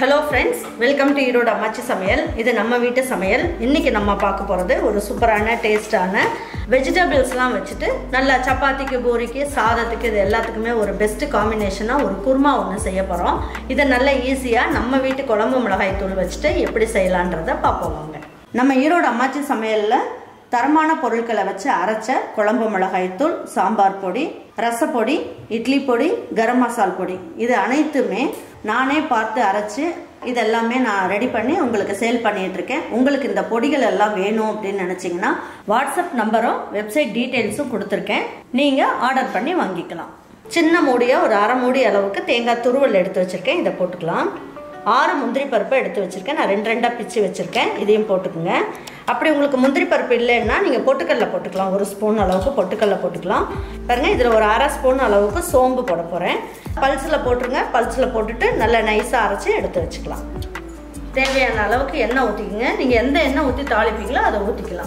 hello friends welcome to Erode Ammachi Samayal இது நம்ம வீட்டு சமையல் இன்னைக்கு நம்ம பார்க்க போகிறது ஒரு சூப்பரான டேஸ்டான வெஜிடபிள்ஸ்லாம் வச்சுட்டு நல்லா சப்பாத்திக்கு பூரிக்கு சாதத்துக்கு இது எல்லாத்துக்குமே ஒரு பெஸ்ட் காம்பினேஷனாக ஒரு குருமா ஒன்று செய்ய போகிறோம் இதை நல்ல ஈஸியாக நம்ம வீட்டு குழம்பு மிளகாய் தூள் வச்சுட்டு எப்படி செய்யலான்றதை பார்ப்போம் வாங்க நம்ம ஈரோடு அம்மாச்சி சமையலில் தரமான பொருட்களை வச்சு அரைச்ச குழம்பு மிளகாய்த்தூள் சாம்பார் பொடி ரசப்பொடி இட்லி பொடி கரம் மசால் பொடி இது அனைத்துமே நானே பார்த்து அரைச்சு இதெல்லாமே நான் ரெடி பண்ணி உங்களுக்கு சேல் பண்ணிட்டு இருக்கேன் உங்களுக்கு இந்த பொடிகள் எல்லாம் வேணும் அப்படின்னு நினைச்சீங்கன்னா வாட்ஸ்அப் நம்பரும் வெப்சைட் டீட்டெயில்ஸும் கொடுத்துருக்கேன் நீங்க ஆர்டர் பண்ணி வாங்கிக்கலாம் சின்ன மூடியா ஒரு அரை மூடி அளவுக்கு தேங்காய் துருவல் எடுத்து வச்சிருக்கேன் இதை போட்டுக்கலாம் ஆறு முந்திரி பருப்பை எடுத்து வச்சுருக்கேன் நான் ரெண்டு ரெண்டாக பிச்சு வச்சுருக்கேன் இதையும் போட்டுக்குங்க அப்படி உங்களுக்கு முந்திரி பருப்பு இல்லைன்னா நீங்கள் பொட்டுக்கல்ல போட்டுக்கலாம் ஒரு ஸ்பூன் அளவுக்கு பொட்டுக்கல்ல போட்டுக்கலாம் பாருங்க இதில் ஒரு அரை ஸ்பூன் அளவுக்கு சோம்பு போட போகிறேன் பல்ஸில் போட்டுருங்க பல்ஸில் போட்டுட்டு நல்லா நைஸாக அரைச்சி எடுத்து வச்சுக்கலாம் தேவையான அளவுக்கு எண்ணெய் ஊற்றிக்கங்க நீங்கள் எந்த எண்ணெய் ஊற்றி தாளிப்பீங்களோ அதை ஊற்றிக்கலாம்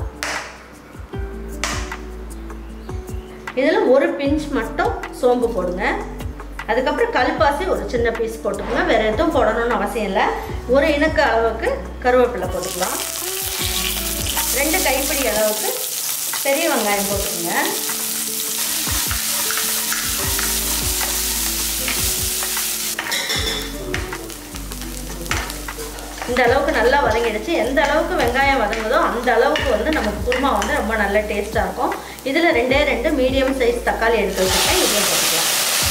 இதில் ஒரு பிஞ்ச் மட்டும் சோம்பு போடுங்க அதுக்கப்புறம் கல்பாசி ஒரு சின்ன பீஸ் போட்டுக்கோங்க வேறு எதுவும் போடணும்னு அவசியம் இல்லை ஒரு இனக்கு அளவுக்கு கருவேப்பிலை போட்டுக்கலாம் ரெண்டு கைப்பிடி அளவுக்கு பெரிய வெங்காயம் போட்டுக்கோங்க இந்த அளவுக்கு நல்லா வதங்கிடுச்சு எந்த அளவுக்கு வெங்காயம் வதங்குதோ அந்த அளவுக்கு வந்து நமக்கு குருமா வந்து ரொம்ப நல்ல டேஸ்ட்டாக இருக்கும் இதில் ரெண்டே ரெண்டு மீடியம் சைஸ் தக்காளி எடுத்து வச்சுருக்கேன் இதையும் போட்டுக்கலாம்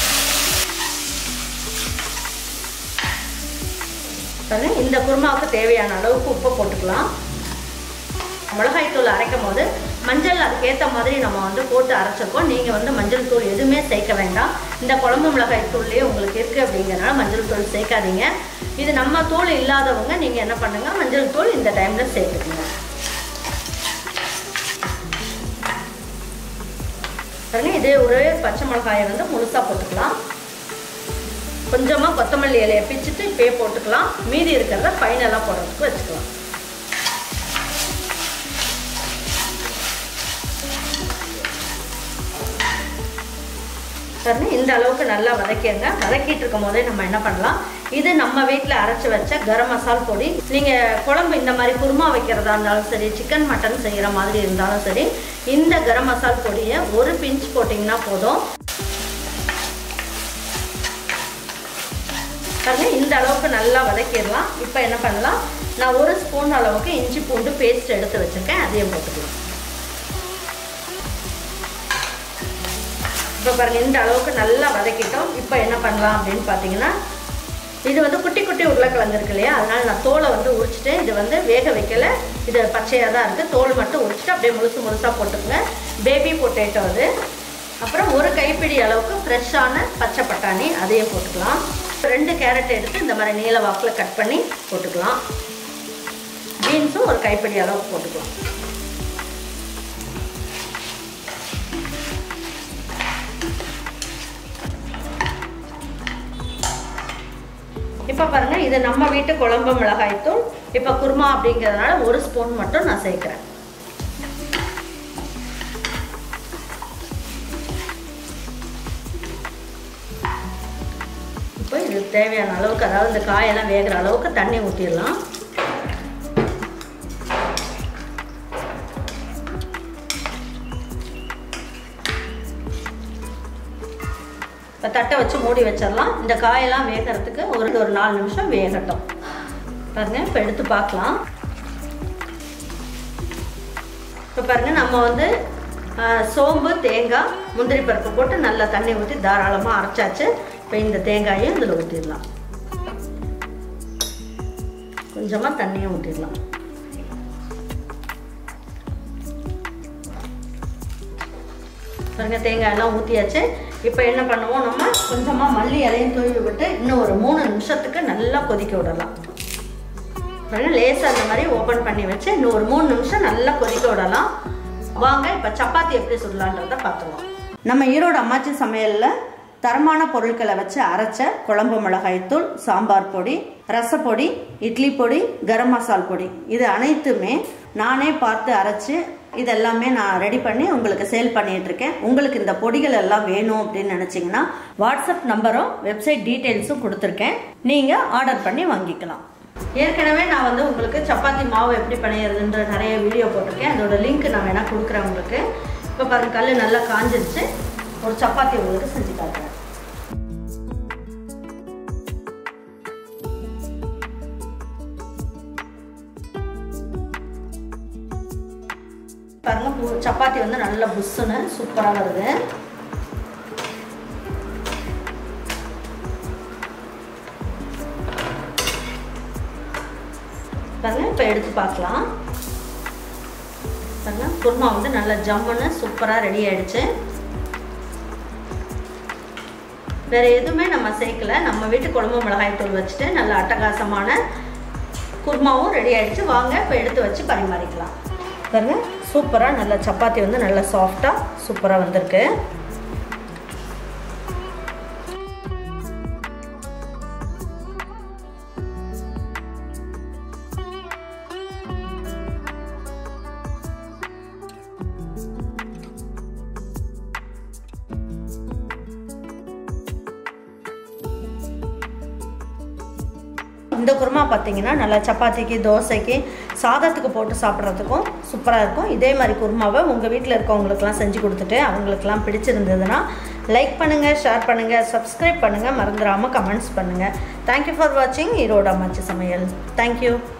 பாருங்க இந்த குருமாவுக்கு தேவையான அளவுக்கு உப்பு போட்டுக்கலாம் மிளகாய் தூள் அரைக்கும் போது மஞ்சள் அதுக்கேற்ற மாதிரி நம்ம வந்து போட்டு அரைச்சிருக்கோம் நீங்கள் வந்து மஞ்சள் தூள் எதுவுமே சேர்க்க வேண்டாம் இந்த குழம்பு மிளகாய் தூள்லேயே உங்களுக்கு இருக்குது அப்படிங்கிறனால மஞ்சள் தூள் சேர்க்காதீங்க இது நம்ம தூள் இல்லாதவங்க நீங்கள் என்ன பண்ணுங்க மஞ்சள் தூள் இந்த டைமில் சேர்த்துக்குங்க பாருங்க இதே ஒரு பச்சை மிளகாயை வந்து முழுசாக போட்டுக்கலாம் கொஞ்சமாக கொத்தமல்லி இலையை பிச்சுட்டு இப்பயே போட்டுக்கலாம் மீதி இருக்கிறத ஃபைனலாக போடுறதுக்கு வச்சுக்கலாம் பாருங்க இந்த அளவுக்கு நல்லா வதக்கிடுங்க வதக்கிட்டு இருக்கும் போதே நம்ம என்ன பண்ணலாம் இது நம்ம வீட்டில் அரைச்சி வச்ச கரம் மசால் பொடி நீங்கள் குழம்பு இந்த மாதிரி குருமா வைக்கிறதா இருந்தாலும் சரி சிக்கன் மட்டன் செய்கிற மாதிரி இருந்தாலும் சரி இந்த கரம் மசால் பொடியை ஒரு பிஞ்ச் போட்டிங்கன்னா போதும் பாருங்க இந்த அளவுக்கு நல்லா வதக்கிடலாம் இப்போ என்ன பண்ணலாம் நான் ஒரு ஸ்பூன் அளவுக்கு இஞ்சி பூண்டு பேஸ்ட் எடுத்து வச்சுருக்கேன் அதையும் போட்டுக்கலாம் இப்போ பாருங்கள் இந்த அளவுக்கு நல்லா வதக்கிட்டோம் இப்போ என்ன பண்ணலாம் அப்படின்னு பார்த்தீங்கன்னா இது வந்து குட்டி குட்டி உருளைக்கிழங்கு இருக்கு இல்லையா அதனால் நான் தோலை வந்து உரிச்சிட்டு இது வந்து வேக வைக்கல இது பச்சையாக தான் இருக்குது தோல் மட்டும் உரிச்சிட்டு அப்படியே முழுசு முழுசாக போட்டுக்கோங்க பேபி பொட்டேட்டோ அது அப்புறம் ஒரு கைப்பிடி அளவுக்கு ஃப்ரெஷ்ஷான பச்சை பட்டாணி அதையும் போட்டுக்கலாம் ரெண்டு கேரட் எடுத்து இந்த மாதிரி நீல வாக்கில் கட் பண்ணி போட்டுக்கலாம் பீன்ஸும் ஒரு கைப்பிடி அளவுக்கு போட்டுக்கலாம் இப்போ பாருங்கள் இது நம்ம வீட்டு குழம்பு மிளகாய்த்தூள் இப்போ குருமா அப்படிங்கிறதுனால ஒரு ஸ்பூன் மட்டும் நான் சேர்க்குறேன் இப்போ இது தேவையான அளவுக்கு அதாவது இந்த காயெல்லாம் வேகிற அளவுக்கு தண்ணி ஊற்றிடலாம் இப்போ தட்டை வச்சு மூடி வச்சிடலாம் இந்த காயெல்லாம் வேகிறதுக்கு ஒரு ஒரு நாலு நிமிஷம் வேகட்டும் பாருங்க இப்போ எடுத்து பார்க்கலாம் இப்போ பாருங்க நம்ம வந்து சோம்பு தேங்காய் முந்திரி பருப்பு போட்டு நல்லா தண்ணி ஊற்றி தாராளமாக அரைச்சாச்சு இப்போ இந்த தேங்காயும் இதில் ஊற்றிடலாம் கொஞ்சமாக தண்ணியும் ஊற்றிடலாம் பாருங்க தேங்காய் எல்லாம் ஊற்றியாச்சு இப்போ என்ன பண்ணுவோம் நம்ம கொஞ்சமாக மல்லி இலையும் தூவி விட்டு இன்னும் ஒரு மூணு நிமிஷத்துக்கு நல்லா கொதிக்க விடலாம் பாருங்க லேசாக அந்த மாதிரி ஓப்பன் பண்ணி வச்சு இன்னும் ஒரு மூணு நிமிஷம் நல்லா கொதிக்க விடலாம் வாங்க இப்போ சப்பாத்தி எப்படி சுடலான்றத பார்த்துருவோம் நம்ம ஈரோடு அம்மாச்சி சமையலில் தரமான பொருட்களை வச்சு அரைச்ச குழம்பு மிளகாய்த்தூள் சாம்பார் பொடி ரசப்பொடி இட்லி பொடி கரம் மசால் பொடி இது அனைத்துமே நானே பார்த்து அரைச்சி இதெல்லாமே நான் ரெடி பண்ணி உங்களுக்கு சேல் பண்ணிட்டு இருக்கேன் உங்களுக்கு இந்த பொடிகள் எல்லாம் வேணும் அப்படின்னு நினச்சிங்கன்னா வாட்ஸ்அப் நம்பரும் வெப்சைட் டீட்டெயில்ஸும் கொடுத்துருக்கேன் நீங்கள் ஆர்டர் பண்ணி வாங்கிக்கலாம் ஏற்கனவே நான் வந்து உங்களுக்கு சப்பாத்தி மாவு எப்படி பண்ணிடுறதுன்ற நிறைய வீடியோ போட்டிருக்கேன் அதோட லிங்க் நான் வேணால் கொடுக்குறேன் உங்களுக்கு இப்போ பாருங்க கல் நல்லா காஞ்சிருச்சு ஒரு சப்பாத்தி உங்களுக்கு செஞ்சு காட்டுறேன் பாருங்க பு- சப்பாத்தி வந்து நல்ல புஷ்ஷுன்னு சூப்பராக வருது பாருங்க இப்போ எடுத்து பார்க்கலாம் பாருங்க குருமா வந்து நல்ல ஜம்முன்னு சூப்பராக ரெடி ஆயிடுச்சு வேற எதுவுமே நம்ம சேர்க்கல நம்ம வீட்டு குழம்பு மிளகாய் தூள் வச்சுட்டு நல்ல அட்டகாசமான குருமாவும் ரெடி ஆயிடுச்சு வாங்க இப்போ எடுத்து வச்சு பரிமாறிக்கலாம் பாருங்க சூப்பராக நல்ல சப்பாத்தி வந்து நல்ல சாஃப்டாக சூப்பராக வந்திருக்கு இந்த குருமா பார்த்தீங்கன்னா நல்லா சப்பாத்திக்கு தோசைக்கு சாதத்துக்கு போட்டு சாப்பிட்றதுக்கும் சூப்பராக இருக்கும் இதே மாதிரி குருமாவை உங்கள் வீட்டில் இருக்கவங்களுக்குலாம் செஞ்சு கொடுத்துட்டு அவங்களுக்குலாம் பிடிச்சிருந்ததுன்னா லைக் பண்ணுங்கள் ஷேர் பண்ணுங்கள் சப்ஸ்கிரைப் பண்ணுங்கள் மறந்துடாமல் கமெண்ட்ஸ் பண்ணுங்கள் தேங்க்யூ ஃபார் வாட்சிங் ஈரோடு அம்மாச்சி சமையல் தேங்க்யூ